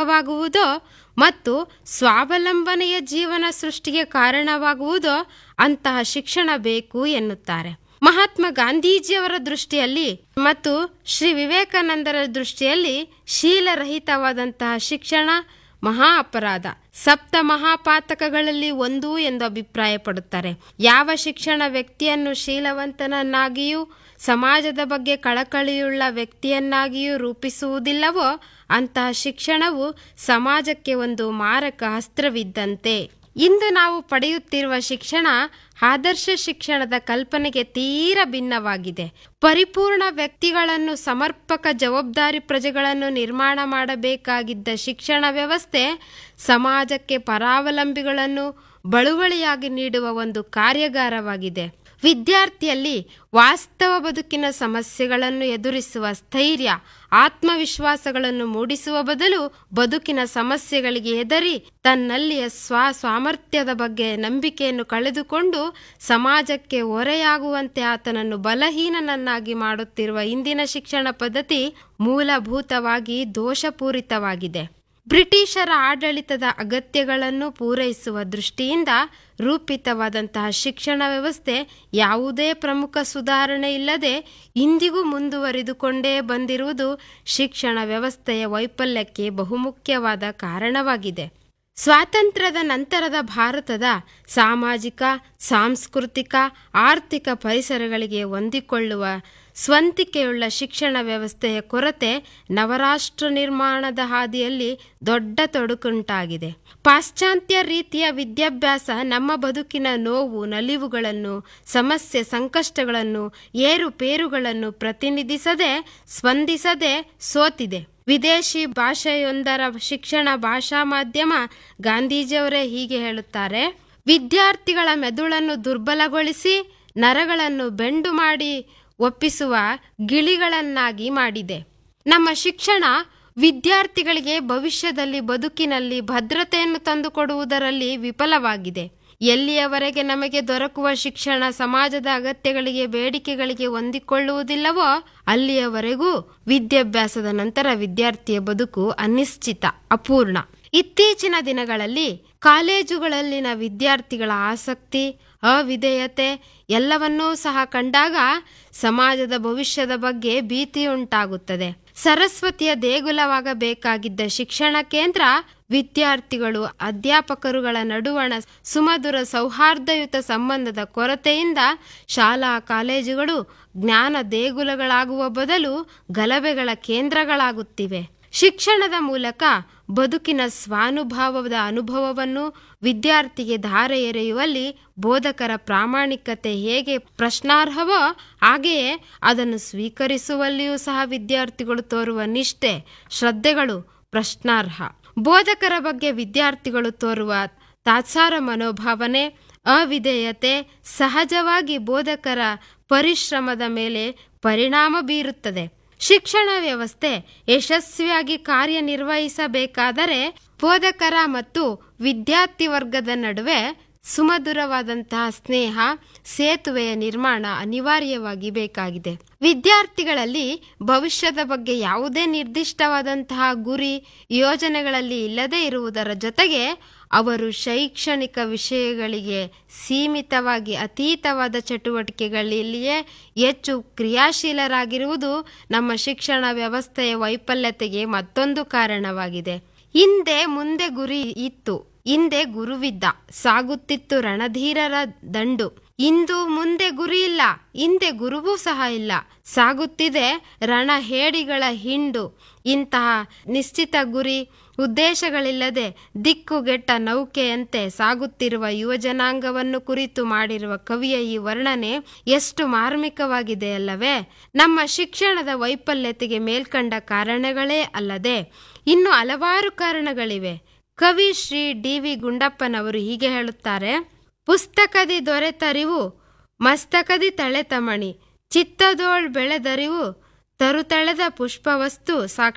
ಪೂರಕವಾಗುವುದೋ ಮತ್ತು ಸ್ವಾವಲಂಬನೆಯ ಜೀವನ ಸೃಷ್ಟಿಗೆ ಕಾರಣವಾಗುವುದೋ ಅಂತಹ ಶಿಕ್ಷಣ ಬೇಕು ಎನ್ನುತ್ತಾರೆ ಮಹಾತ್ಮ ಗಾಂಧೀಜಿಯವರ ದೃಷ್ಟಿಯಲ್ಲಿ ಮತ್ತು ಶ್ರೀ ವಿವೇಕಾನಂದರ ದೃಷ್ಟಿಯಲ್ಲಿ ಶೀಲರಹಿತವಾದಂತಹ ಶಿಕ್ಷಣ ಮಹಾ ಅಪರಾಧ ಸಪ್ತ ಮಹಾಪಾತಕಗಳಲ್ಲಿ ಒಂದು ಎಂದು ಅಭಿಪ್ರಾಯಪಡುತ್ತಾರೆ ಯಾವ ಶಿಕ್ಷಣ ವ್ಯಕ್ತಿಯನ್ನು ಶೀಲವಂತನನ್ನಾಗಿಯೂ ಸಮಾಜದ ಬಗ್ಗೆ ಕಳಕಳಿಯುಳ್ಳ ವ್ಯಕ್ತಿಯನ್ನಾಗಿಯೂ ರೂಪಿಸುವುದಿಲ್ಲವೋ ಅಂತಹ ಶಿಕ್ಷಣವು ಸಮಾಜಕ್ಕೆ ಒಂದು ಮಾರಕ ಅಸ್ತ್ರವಿದ್ದಂತೆ ಇಂದು ನಾವು ಪಡೆಯುತ್ತಿರುವ ಶಿಕ್ಷಣ ಆದರ್ಶ ಶಿಕ್ಷಣದ ಕಲ್ಪನೆಗೆ ತೀರ ಭಿನ್ನವಾಗಿದೆ ಪರಿಪೂರ್ಣ ವ್ಯಕ್ತಿಗಳನ್ನು ಸಮರ್ಪಕ ಜವಾಬ್ದಾರಿ ಪ್ರಜೆಗಳನ್ನು ನಿರ್ಮಾಣ ಮಾಡಬೇಕಾಗಿದ್ದ ಶಿಕ್ಷಣ ವ್ಯವಸ್ಥೆ ಸಮಾಜಕ್ಕೆ ಪರಾವಲಂಬಿಗಳನ್ನು ಬಳುವಳಿಯಾಗಿ ನೀಡುವ ಒಂದು ಕಾರ್ಯಾಗಾರವಾಗಿದೆ ವಿದ್ಯಾರ್ಥಿಯಲ್ಲಿ ವಾಸ್ತವ ಬದುಕಿನ ಸಮಸ್ಯೆಗಳನ್ನು ಎದುರಿಸುವ ಸ್ಥೈರ್ಯ ಆತ್ಮವಿಶ್ವಾಸಗಳನ್ನು ಮೂಡಿಸುವ ಬದಲು ಬದುಕಿನ ಸಮಸ್ಯೆಗಳಿಗೆ ಹೆದರಿ ತನ್ನಲ್ಲಿಯ ಸ್ವ ಸಾಮರ್ಥ್ಯದ ಬಗ್ಗೆ ನಂಬಿಕೆಯನ್ನು ಕಳೆದುಕೊಂಡು ಸಮಾಜಕ್ಕೆ ಹೊರೆಯಾಗುವಂತೆ ಆತನನ್ನು ಬಲಹೀನನನ್ನಾಗಿ ಮಾಡುತ್ತಿರುವ ಇಂದಿನ ಶಿಕ್ಷಣ ಪದ್ಧತಿ ಮೂಲಭೂತವಾಗಿ ದೋಷಪೂರಿತವಾಗಿದೆ ಬ್ರಿಟಿಷರ ಆಡಳಿತದ ಅಗತ್ಯಗಳನ್ನು ಪೂರೈಸುವ ದೃಷ್ಟಿಯಿಂದ ರೂಪಿತವಾದಂತಹ ಶಿಕ್ಷಣ ವ್ಯವಸ್ಥೆ ಯಾವುದೇ ಪ್ರಮುಖ ಸುಧಾರಣೆ ಇಲ್ಲದೆ ಇಂದಿಗೂ ಮುಂದುವರಿದುಕೊಂಡೇ ಬಂದಿರುವುದು ಶಿಕ್ಷಣ ವ್ಯವಸ್ಥೆಯ ವೈಫಲ್ಯಕ್ಕೆ ಬಹುಮುಖ್ಯವಾದ ಕಾರಣವಾಗಿದೆ ಸ್ವಾತಂತ್ರ್ಯದ ನಂತರದ ಭಾರತದ ಸಾಮಾಜಿಕ ಸಾಂಸ್ಕೃತಿಕ ಆರ್ಥಿಕ ಪರಿಸರಗಳಿಗೆ ಹೊಂದಿಕೊಳ್ಳುವ ಸ್ವಂತಿಕೆಯುಳ್ಳ ಶಿಕ್ಷಣ ವ್ಯವಸ್ಥೆಯ ಕೊರತೆ ನವರಾಷ್ಟ್ರ ನಿರ್ಮಾಣದ ಹಾದಿಯಲ್ಲಿ ದೊಡ್ಡ ತೊಡಕುಂಟಾಗಿದೆ ಪಾಶ್ಚಾತ್ಯ ರೀತಿಯ ವಿದ್ಯಾಭ್ಯಾಸ ನಮ್ಮ ಬದುಕಿನ ನೋವು ನಲಿವುಗಳನ್ನು ಸಮಸ್ಯೆ ಸಂಕಷ್ಟಗಳನ್ನು ಏರುಪೇರುಗಳನ್ನು ಪ್ರತಿನಿಧಿಸದೆ ಸ್ಪಂದಿಸದೆ ಸೋತಿದೆ ವಿದೇಶಿ ಭಾಷೆಯೊಂದರ ಶಿಕ್ಷಣ ಭಾಷಾ ಮಾಧ್ಯಮ ಗಾಂಧೀಜಿಯವರೇ ಹೀಗೆ ಹೇಳುತ್ತಾರೆ ವಿದ್ಯಾರ್ಥಿಗಳ ಮೆದುಳನ್ನು ದುರ್ಬಲಗೊಳಿಸಿ ನರಗಳನ್ನು ಬೆಂಡು ಮಾಡಿ ಒಪ್ಪಿಸುವ ಗಿಳಿಗಳನ್ನಾಗಿ ಮಾಡಿದೆ ನಮ್ಮ ಶಿಕ್ಷಣ ವಿದ್ಯಾರ್ಥಿಗಳಿಗೆ ಭವಿಷ್ಯದಲ್ಲಿ ಬದುಕಿನಲ್ಲಿ ಭದ್ರತೆಯನ್ನು ತಂದುಕೊಡುವುದರಲ್ಲಿ ವಿಫಲವಾಗಿದೆ ಎಲ್ಲಿಯವರೆಗೆ ನಮಗೆ ದೊರಕುವ ಶಿಕ್ಷಣ ಸಮಾಜದ ಅಗತ್ಯಗಳಿಗೆ ಬೇಡಿಕೆಗಳಿಗೆ ಹೊಂದಿಕೊಳ್ಳುವುದಿಲ್ಲವೋ ಅಲ್ಲಿಯವರೆಗೂ ವಿದ್ಯಾಭ್ಯಾಸದ ನಂತರ ವಿದ್ಯಾರ್ಥಿಯ ಬದುಕು ಅನಿಶ್ಚಿತ ಅಪೂರ್ಣ ಇತ್ತೀಚಿನ ದಿನಗಳಲ್ಲಿ ಕಾಲೇಜುಗಳಲ್ಲಿನ ವಿದ್ಯಾರ್ಥಿಗಳ ಆಸಕ್ತಿ ಅವಿಧೇಯತೆ ಎಲ್ಲವನ್ನೂ ಸಹ ಕಂಡಾಗ ಸಮಾಜದ ಭವಿಷ್ಯದ ಬಗ್ಗೆ ಭೀತಿಯುಂಟಾಗುತ್ತದೆ ಸರಸ್ವತಿಯ ದೇಗುಲವಾಗಬೇಕಾಗಿದ್ದ ಶಿಕ್ಷಣ ಕೇಂದ್ರ ವಿದ್ಯಾರ್ಥಿಗಳು ಅಧ್ಯಾಪಕರುಗಳ ನಡುವಣ ಸುಮಧುರ ಸೌಹಾರ್ದಯುತ ಸಂಬಂಧದ ಕೊರತೆಯಿಂದ ಶಾಲಾ ಕಾಲೇಜುಗಳು ಜ್ಞಾನ ದೇಗುಲಗಳಾಗುವ ಬದಲು ಗಲಭೆಗಳ ಕೇಂದ್ರಗಳಾಗುತ್ತಿವೆ ಶಿಕ್ಷಣದ ಮೂಲಕ ಬದುಕಿನ ಸ್ವಾನುಭಾವದ ಅನುಭವವನ್ನು ವಿದ್ಯಾರ್ಥಿಗೆ ಧಾರೆ ಎರೆಯುವಲ್ಲಿ ಬೋಧಕರ ಪ್ರಾಮಾಣಿಕತೆ ಹೇಗೆ ಪ್ರಶ್ನಾರ್ಹವೋ ಹಾಗೆಯೇ ಅದನ್ನು ಸ್ವೀಕರಿಸುವಲ್ಲಿಯೂ ಸಹ ವಿದ್ಯಾರ್ಥಿಗಳು ತೋರುವ ನಿಷ್ಠೆ ಶ್ರದ್ಧೆಗಳು ಪ್ರಶ್ನಾರ್ಹ ಬೋಧಕರ ಬಗ್ಗೆ ವಿದ್ಯಾರ್ಥಿಗಳು ತೋರುವ ತಾತ್ಸಾರ ಮನೋಭಾವನೆ ಅವಿಧೇಯತೆ ಸಹಜವಾಗಿ ಬೋಧಕರ ಪರಿಶ್ರಮದ ಮೇಲೆ ಪರಿಣಾಮ ಬೀರುತ್ತದೆ ಶಿಕ್ಷಣ ವ್ಯವಸ್ಥೆ ಯಶಸ್ವಿಯಾಗಿ ಕಾರ್ಯನಿರ್ವಹಿಸಬೇಕಾದರೆ ಬೋಧಕರ ಮತ್ತು ವಿದ್ಯಾರ್ಥಿ ವರ್ಗದ ನಡುವೆ ಸುಮಧುರವಾದಂತಹ ಸ್ನೇಹ ಸೇತುವೆಯ ನಿರ್ಮಾಣ ಅನಿವಾರ್ಯವಾಗಿ ಬೇಕಾಗಿದೆ ವಿದ್ಯಾರ್ಥಿಗಳಲ್ಲಿ ಭವಿಷ್ಯದ ಬಗ್ಗೆ ಯಾವುದೇ ನಿರ್ದಿಷ್ಟವಾದಂತಹ ಗುರಿ ಯೋಜನೆಗಳಲ್ಲಿ ಇಲ್ಲದೇ ಇರುವುದರ ಜೊತೆಗೆ ಅವರು ಶೈಕ್ಷಣಿಕ ವಿಷಯಗಳಿಗೆ ಸೀಮಿತವಾಗಿ ಅತೀತವಾದ ಚಟುವಟಿಕೆಗಳಲ್ಲಿಯೇ ಹೆಚ್ಚು ಕ್ರಿಯಾಶೀಲರಾಗಿರುವುದು ನಮ್ಮ ಶಿಕ್ಷಣ ವ್ಯವಸ್ಥೆಯ ವೈಫಲ್ಯತೆಗೆ ಮತ್ತೊಂದು ಕಾರಣವಾಗಿದೆ ಹಿಂದೆ ಮುಂದೆ ಗುರಿ ಇತ್ತು ಹಿಂದೆ ಗುರುವಿದ್ದ ಸಾಗುತ್ತಿತ್ತು ರಣಧೀರರ ದಂಡು ಇಂದು ಮುಂದೆ ಗುರಿ ಇಲ್ಲ ಹಿಂದೆ ಗುರುವೂ ಸಹ ಇಲ್ಲ ಸಾಗುತ್ತಿದೆ ರಣಹೇಡಿಗಳ ಹಿಂಡು ಇಂತಹ ನಿಶ್ಚಿತ ಗುರಿ ಉದ್ದೇಶಗಳಿಲ್ಲದೆ ದಿಕ್ಕುಗೆಟ್ಟ ನೌಕೆಯಂತೆ ಸಾಗುತ್ತಿರುವ ಯುವಜನಾಂಗವನ್ನು ಕುರಿತು ಮಾಡಿರುವ ಕವಿಯ ಈ ವರ್ಣನೆ ಎಷ್ಟು ಮಾರ್ಮಿಕವಾಗಿದೆ ಅಲ್ಲವೇ ನಮ್ಮ ಶಿಕ್ಷಣದ ವೈಫಲ್ಯತೆಗೆ ಮೇಲ್ಕಂಡ ಕಾರಣಗಳೇ ಅಲ್ಲದೆ ಇನ್ನು ಹಲವಾರು ಕಾರಣಗಳಿವೆ ಕವಿ ಶ್ರೀ ಡಿ ವಿ ಗುಂಡಪ್ಪನವರು ಹೀಗೆ ಹೇಳುತ್ತಾರೆ ಪುಸ್ತಕದಿ ದೊರೆತರಿವು ಮಸ್ತಕದಿ ತಳೆತಮಣಿ ಚಿತ್ತದೋಳ್ ಬೆಳೆದರಿವು ತರುತಳೆದ ಪುಷ್ಪವಸ್ತು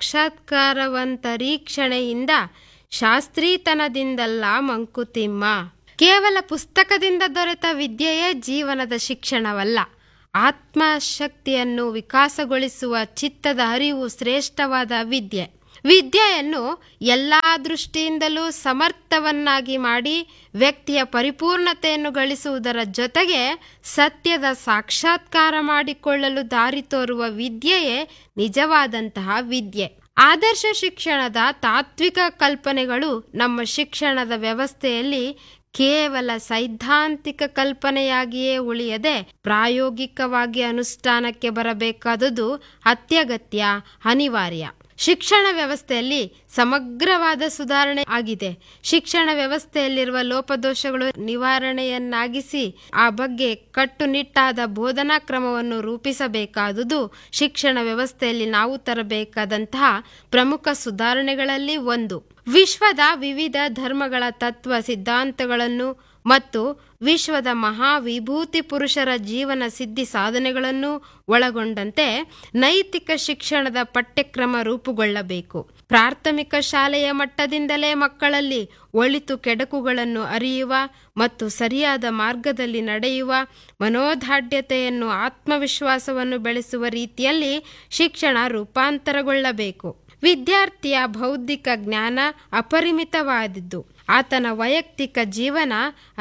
ಸಾಕ್ಷಾತ್ಕಾರವಂತರೀಕ್ಷಣೆಯಿಂದ ಶಾಸ್ತ್ರೀತನದಿಂದಲ್ಲ ಮಂಕುತಿಮ್ಮ ಕೇವಲ ಪುಸ್ತಕದಿಂದ ದೊರೆತ ವಿದ್ಯೆಯೇ ಜೀವನದ ಶಿಕ್ಷಣವಲ್ಲ ಆತ್ಮಶಕ್ತಿಯನ್ನು ವಿಕಾಸಗೊಳಿಸುವ ಚಿತ್ತದ ಅರಿವು ಶ್ರೇಷ್ಠವಾದ ವಿದ್ಯೆ ವಿದ್ಯೆಯನ್ನು ಎಲ್ಲ ದೃಷ್ಟಿಯಿಂದಲೂ ಸಮರ್ಥವನ್ನಾಗಿ ಮಾಡಿ ವ್ಯಕ್ತಿಯ ಪರಿಪೂರ್ಣತೆಯನ್ನು ಗಳಿಸುವುದರ ಜೊತೆಗೆ ಸತ್ಯದ ಸಾಕ್ಷಾತ್ಕಾರ ಮಾಡಿಕೊಳ್ಳಲು ದಾರಿ ತೋರುವ ವಿದ್ಯೆಯೇ ನಿಜವಾದಂತಹ ವಿದ್ಯೆ ಆದರ್ಶ ಶಿಕ್ಷಣದ ತಾತ್ವಿಕ ಕಲ್ಪನೆಗಳು ನಮ್ಮ ಶಿಕ್ಷಣದ ವ್ಯವಸ್ಥೆಯಲ್ಲಿ ಕೇವಲ ಸೈದ್ಧಾಂತಿಕ ಕಲ್ಪನೆಯಾಗಿಯೇ ಉಳಿಯದೆ ಪ್ರಾಯೋಗಿಕವಾಗಿ ಅನುಷ್ಠಾನಕ್ಕೆ ಬರಬೇಕಾದುದು ಅತ್ಯಗತ್ಯ ಅನಿವಾರ್ಯ ಶಿಕ್ಷಣ ವ್ಯವಸ್ಥೆಯಲ್ಲಿ ಸಮಗ್ರವಾದ ಸುಧಾರಣೆ ಆಗಿದೆ ಶಿಕ್ಷಣ ವ್ಯವಸ್ಥೆಯಲ್ಲಿರುವ ಲೋಪದೋಷಗಳು ನಿವಾರಣೆಯನ್ನಾಗಿಸಿ ಆ ಬಗ್ಗೆ ಕಟ್ಟುನಿಟ್ಟಾದ ಬೋಧನಾ ಕ್ರಮವನ್ನು ರೂಪಿಸಬೇಕಾದುದು ಶಿಕ್ಷಣ ವ್ಯವಸ್ಥೆಯಲ್ಲಿ ನಾವು ತರಬೇಕಾದಂತಹ ಪ್ರಮುಖ ಸುಧಾರಣೆಗಳಲ್ಲಿ ಒಂದು ವಿಶ್ವದ ವಿವಿಧ ಧರ್ಮಗಳ ತತ್ವ ಸಿದ್ಧಾಂತಗಳನ್ನು ಮತ್ತು ವಿಶ್ವದ ಮಹಾವಿಭೂತಿ ಪುರುಷರ ಜೀವನ ಸಿದ್ಧಿ ಸಾಧನೆಗಳನ್ನು ಒಳಗೊಂಡಂತೆ ನೈತಿಕ ಶಿಕ್ಷಣದ ಪಠ್ಯಕ್ರಮ ರೂಪುಗೊಳ್ಳಬೇಕು ಪ್ರಾಥಮಿಕ ಶಾಲೆಯ ಮಟ್ಟದಿಂದಲೇ ಮಕ್ಕಳಲ್ಲಿ ಒಳಿತು ಕೆಡಕುಗಳನ್ನು ಅರಿಯುವ ಮತ್ತು ಸರಿಯಾದ ಮಾರ್ಗದಲ್ಲಿ ನಡೆಯುವ ಮನೋದಾಢ್ಯತೆಯನ್ನು ಆತ್ಮವಿಶ್ವಾಸವನ್ನು ಬೆಳೆಸುವ ರೀತಿಯಲ್ಲಿ ಶಿಕ್ಷಣ ರೂಪಾಂತರಗೊಳ್ಳಬೇಕು ವಿದ್ಯಾರ್ಥಿಯ ಬೌದ್ಧಿಕ ಜ್ಞಾನ ಅಪರಿಮಿತವಾದದ್ದು ಆತನ ವೈಯಕ್ತಿಕ ಜೀವನ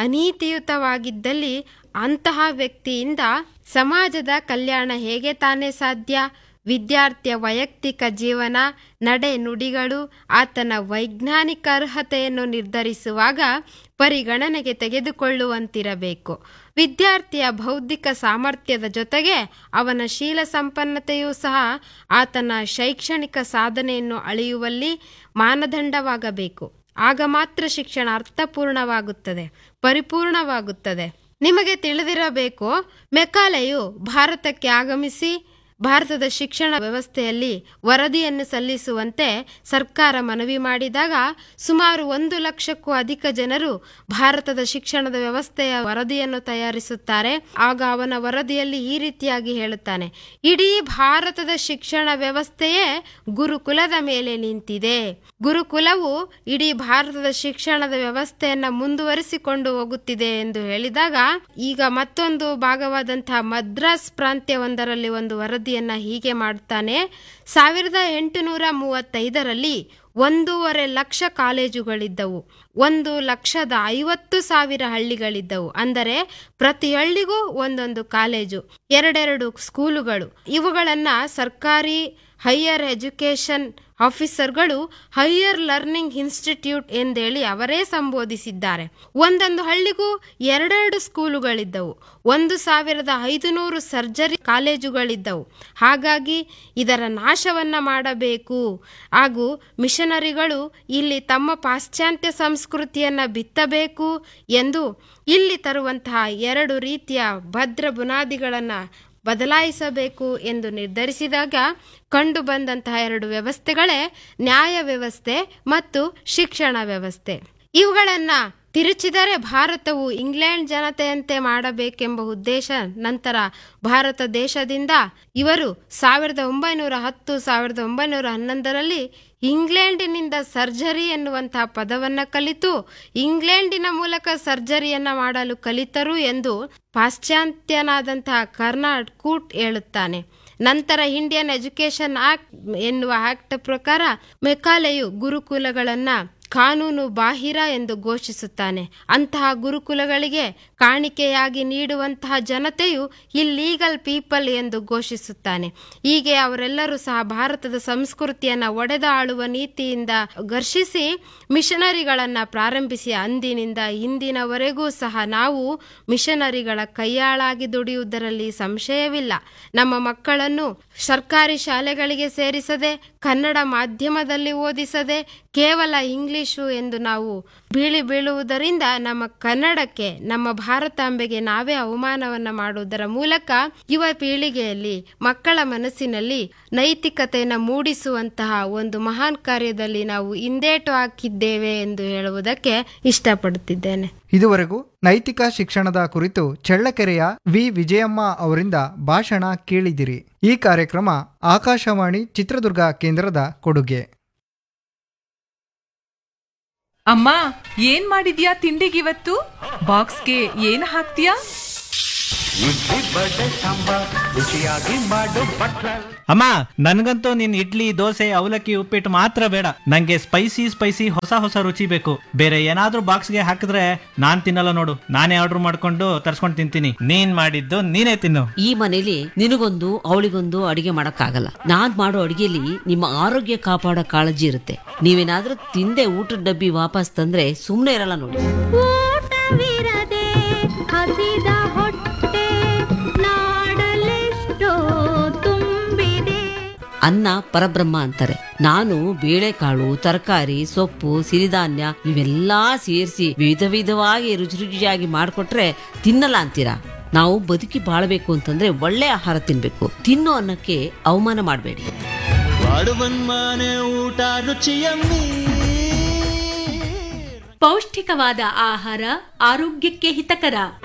ಅನೀತಿಯುತವಾಗಿದ್ದಲ್ಲಿ ಅಂತಹ ವ್ಯಕ್ತಿಯಿಂದ ಸಮಾಜದ ಕಲ್ಯಾಣ ಹೇಗೆ ತಾನೇ ಸಾಧ್ಯ ವಿದ್ಯಾರ್ಥಿಯ ವೈಯಕ್ತಿಕ ಜೀವನ ನಡೆ ನುಡಿಗಳು ಆತನ ವೈಜ್ಞಾನಿಕ ಅರ್ಹತೆಯನ್ನು ನಿರ್ಧರಿಸುವಾಗ ಪರಿಗಣನೆಗೆ ತೆಗೆದುಕೊಳ್ಳುವಂತಿರಬೇಕು ವಿದ್ಯಾರ್ಥಿಯ ಬೌದ್ಧಿಕ ಸಾಮರ್ಥ್ಯದ ಜೊತೆಗೆ ಅವನ ಶೀಲ ಸಂಪನ್ನತೆಯೂ ಸಹ ಆತನ ಶೈಕ್ಷಣಿಕ ಸಾಧನೆಯನ್ನು ಅಳೆಯುವಲ್ಲಿ ಮಾನದಂಡವಾಗಬೇಕು ಆಗ ಮಾತ್ರ ಶಿಕ್ಷಣ ಅರ್ಥಪೂರ್ಣವಾಗುತ್ತದೆ ಪರಿಪೂರ್ಣವಾಗುತ್ತದೆ ನಿಮಗೆ ತಿಳಿದಿರಬೇಕು ಮೆಕಾಲೆಯು ಭಾರತಕ್ಕೆ ಆಗಮಿಸಿ ಭಾರತದ ಶಿಕ್ಷಣ ವ್ಯವಸ್ಥೆಯಲ್ಲಿ ವರದಿಯನ್ನು ಸಲ್ಲಿಸುವಂತೆ ಸರ್ಕಾರ ಮನವಿ ಮಾಡಿದಾಗ ಸುಮಾರು ಒಂದು ಲಕ್ಷಕ್ಕೂ ಅಧಿಕ ಜನರು ಭಾರತದ ಶಿಕ್ಷಣದ ವ್ಯವಸ್ಥೆಯ ವರದಿಯನ್ನು ತಯಾರಿಸುತ್ತಾರೆ ಆಗ ಅವನ ವರದಿಯಲ್ಲಿ ಈ ರೀತಿಯಾಗಿ ಹೇಳುತ್ತಾನೆ ಇಡೀ ಭಾರತದ ಶಿಕ್ಷಣ ವ್ಯವಸ್ಥೆಯೇ ಗುರುಕುಲದ ಮೇಲೆ ನಿಂತಿದೆ ಗುರುಕುಲವು ಇಡೀ ಭಾರತದ ಶಿಕ್ಷಣದ ವ್ಯವಸ್ಥೆಯನ್ನ ಮುಂದುವರಿಸಿಕೊಂಡು ಹೋಗುತ್ತಿದೆ ಎಂದು ಹೇಳಿದಾಗ ಈಗ ಮತ್ತೊಂದು ಭಾಗವಾದಂತಹ ಮದ್ರಾಸ್ ಪ್ರಾಂತ್ಯವೊಂದರಲ್ಲಿ ಒಂದು ವರದಿಯನ್ನ ಹೀಗೆ ಮಾಡ್ತಾನೆ ಸಾವಿರದ ಎಂಟುನೂರ ಮೂವತ್ತೈದರಲ್ಲಿ ಒಂದೂವರೆ ಲಕ್ಷ ಕಾಲೇಜುಗಳಿದ್ದವು ಒಂದು ಲಕ್ಷದ ಐವತ್ತು ಸಾವಿರ ಹಳ್ಳಿಗಳಿದ್ದವು ಅಂದರೆ ಪ್ರತಿ ಹಳ್ಳಿಗೂ ಒಂದೊಂದು ಕಾಲೇಜು ಎರಡೆರಡು ಸ್ಕೂಲುಗಳು ಇವುಗಳನ್ನು ಸರ್ಕಾರಿ ಹೈಯರ್ ಎಜುಕೇಷನ್ ಆಫೀಸರ್ಗಳು ಹೈಯರ್ ಲರ್ನಿಂಗ್ ಇನ್ಸ್ಟಿಟ್ಯೂಟ್ ಎಂದೇಳಿ ಅವರೇ ಸಂಬೋಧಿಸಿದ್ದಾರೆ ಒಂದೊಂದು ಹಳ್ಳಿಗೂ ಎರಡೆರಡು ಸ್ಕೂಲುಗಳಿದ್ದವು ಒಂದು ಸಾವಿರದ ಐದುನೂರು ಸರ್ಜರಿ ಕಾಲೇಜುಗಳಿದ್ದವು ಹಾಗಾಗಿ ಇದರ ನಾಶವನ್ನ ಮಾಡಬೇಕು ಹಾಗೂ ಮಿಷನರಿಗಳು ಇಲ್ಲಿ ತಮ್ಮ ಪಾಶ್ಚಾತ್ಯ ಸಂಸ್ಕೃತಿಯನ್ನ ಬಿತ್ತಬೇಕು ಎಂದು ಇಲ್ಲಿ ತರುವಂತಹ ಎರಡು ರೀತಿಯ ಭದ್ರ ಬುನಾದಿಗಳನ್ನು ಬದಲಾಯಿಸಬೇಕು ಎಂದು ನಿರ್ಧರಿಸಿದಾಗ ಕಂಡು ಬಂದಂತಹ ಎರಡು ವ್ಯವಸ್ಥೆಗಳೇ ನ್ಯಾಯ ವ್ಯವಸ್ಥೆ ಮತ್ತು ಶಿಕ್ಷಣ ವ್ಯವಸ್ಥೆ ಇವುಗಳನ್ನ ತಿರುಚಿದರೆ ಭಾರತವು ಇಂಗ್ಲೆಂಡ್ ಜನತೆಯಂತೆ ಮಾಡಬೇಕೆಂಬ ಉದ್ದೇಶ ನಂತರ ಭಾರತ ದೇಶದಿಂದ ಇವರು ಸಾವಿರದ ಒಂಬೈನೂರ ಹತ್ತು ಸಾವಿರದ ಒಂಬೈನೂರ ಹನ್ನೊಂದರಲ್ಲಿ ಇಂಗ್ಲೆಂಡಿನಿಂದ ಸರ್ಜರಿ ಎನ್ನುವಂತಹ ಪದವನ್ನು ಕಲಿತು ಇಂಗ್ಲೆಂಡಿನ ಮೂಲಕ ಸರ್ಜರಿಯನ್ನ ಮಾಡಲು ಕಲಿತರು ಎಂದು ಪಾಶ್ಚಾತ್ಯನಾದಂತಹ ಕರ್ನಾಡ್ ಕೂಟ್ ಹೇಳುತ್ತಾನೆ ನಂತರ ಇಂಡಿಯನ್ ಎಜುಕೇಷನ್ ಆಕ್ಟ್ ಎನ್ನುವ ಆಕ್ಟ್ ಪ್ರಕಾರ ಮೆಕಾಲೆಯು ಗುರುಕುಲಗಳನ್ನ ಕಾನೂನು ಬಾಹಿರ ಎಂದು ಘೋಷಿಸುತ್ತಾನೆ ಅಂತಹ ಗುರುಕುಲಗಳಿಗೆ ಕಾಣಿಕೆಯಾಗಿ ನೀಡುವಂತಹ ಜನತೆಯು ಇಲ್ಲೀಗಲ್ ಪೀಪಲ್ ಎಂದು ಘೋಷಿಸುತ್ತಾನೆ ಹೀಗೆ ಅವರೆಲ್ಲರೂ ಸಹ ಭಾರತದ ಸಂಸ್ಕೃತಿಯನ್ನ ಒಡೆದ ಆಳುವ ನೀತಿಯಿಂದ ಘರ್ಷಿಸಿ ಮಿಷನರಿಗಳನ್ನ ಪ್ರಾರಂಭಿಸಿ ಅಂದಿನಿಂದ ಇಂದಿನವರೆಗೂ ಸಹ ನಾವು ಮಿಷನರಿಗಳ ಕೈಯಾಳಾಗಿ ದುಡಿಯುವುದರಲ್ಲಿ ಸಂಶಯವಿಲ್ಲ ನಮ್ಮ ಮಕ್ಕಳನ್ನು ಸರ್ಕಾರಿ ಶಾಲೆಗಳಿಗೆ ಸೇರಿಸದೆ ಕನ್ನಡ ಮಾಧ್ಯಮದಲ್ಲಿ ಓದಿಸದೆ ಕೇವಲ ಇಂಗ್ಲಿಷು ಎಂದು ನಾವು ಬೀಳಿ ಬೀಳುವುದರಿಂದ ನಮ್ಮ ಕನ್ನಡಕ್ಕೆ ನಮ್ಮ ಭಾರತಾಂಬೆಗೆ ನಾವೇ ಅವಮಾನವನ್ನ ಮಾಡುವುದರ ಮೂಲಕ ಯುವ ಪೀಳಿಗೆಯಲ್ಲಿ ಮಕ್ಕಳ ಮನಸ್ಸಿನಲ್ಲಿ ನೈತಿಕತೆಯನ್ನು ಮೂಡಿಸುವಂತಹ ಒಂದು ಮಹಾನ್ ಕಾರ್ಯದಲ್ಲಿ ನಾವು ಹಿಂದೇಟು ಹಾಕಿದ್ದೇವೆ ಎಂದು ಹೇಳುವುದಕ್ಕೆ ಇಷ್ಟಪಡುತ್ತಿದ್ದೇನೆ ಇದುವರೆಗೂ ನೈತಿಕ ಶಿಕ್ಷಣದ ಕುರಿತು ಚಳ್ಳಕೆರೆಯ ವಿ ವಿಜಯಮ್ಮ ಅವರಿಂದ ಭಾಷಣ ಕೇಳಿದಿರಿ ಈ ಕಾರ್ಯಕ್ರಮ ಆಕಾಶವಾಣಿ ಚಿತ್ರದುರ್ಗ ಕೇಂದ್ರದ ಕೊಡುಗೆ ಅಮ್ಮ ಏನ್ ಮಾಡಿದ್ಯಾ ತಿಂಡಿಗಿವತ್ತು ಬಾಕ್ಸ್ಗೆ ಏನ್ ಹಾಕ್ತೀಯಾ ಇಡ್ಲಿ ಬಡೆ ಸಾಂಬಾರ್ ರುಚಿಯಾಗಿ ಮಾಡು ಬಟ್ಲ ಅಮ್ಮ ನನ್ಗಂತೂ ನಿನ್ ಇಡ್ಲಿ ದೋಸೆ ಅವಲಕ್ಕಿ ಉಪ್ಪಿಟ್ಟು ಮಾತ್ರ ಬೇಡ ನಂಗೆ ಸ್ಪೈಸಿ ಸ್ಪೈಸಿ ಹೊಸ ಹೊಸ ರುಚಿ ಬೇಕು ಬೇರೆ ಏನಾದ್ರೂ ಬಾಕ್ಸ್ಗೆ ಹಾಕಿದ್ರೆ ನಾನ್ ತಿನ್ನಲ್ಲ ನೋಡು ನಾನೇ ಆರ್ಡರ್ ಮಾಡ್ಕೊಂಡು ತರ್ಸ್ಕೊಂಡು ತಿಂತೀನಿ ನೀನ್ ಮಾಡಿದ್ದು ನೀನೇ ತಿನ್ನು ಈ ಮನೇಲಿ ನಿನಗೊಂದು ಅವಳಿಗೊಂದು ಅಡಿಗೆ ಮಾಡಕ್ಕಾಗಲ್ಲ ನಾನ್ ಮಾಡೋ ಅಡಿಗೆಲಿ ನಿಮ್ಮ ಆರೋಗ್ಯ ಕಾಪಾಡೋ ಕಾಳಜಿ ಇರುತ್ತೆ ನೀವೇನಾದ್ರೂ ತಿಂದೆ ಊಟದ ಡಬ್ಬಿ ವಾಪಸ್ ತಂದ್ರೆ ಸುಮ್ನೆ ಇರಲ್ಲ ನೋಡಿ ಊಟವಿರದೆ ಹಸಿದ ಹೊಟ್ಟೆ ನಾಡಲೆಷ್ಟೋ ತುಂಬಿದೆ ಅನ್ನ ಪರಬ್ರಹ್ಮ ಅಂತಾರೆ ನಾನು ಬೇಳೆಕಾಳು ತರಕಾರಿ ಸೊಪ್ಪು ಸಿರಿಧಾನ್ಯ ಇವೆಲ್ಲಾ ಸೇರಿಸಿ ವಿಧ ವಿಧವಾಗಿ ರುಚಿ ರುಚಿಯಾಗಿ ಮಾಡಿಕೊಟ್ರೆ ತಿನ್ನಲ್ಲ ಅಂತೀರಾ ನಾವು ಬದುಕಿ ಬಾಳ್ಬೇಕು ಅಂತಂದ್ರೆ ಒಳ್ಳೆ ಆಹಾರ ತಿನ್ಬೇಕು ತಿನ್ನೋ ಅನ್ನಕ್ಕೆ ಅವಮಾನ ಮಾಡಬೇಡಿ ಊಟ ರುಚಿಯಮ್ಮಿ ಪೌಷ್ಟಿಕವಾದ ಆಹಾರ ಆರೋಗ್ಯಕ್ಕೆ ಹಿತಕರ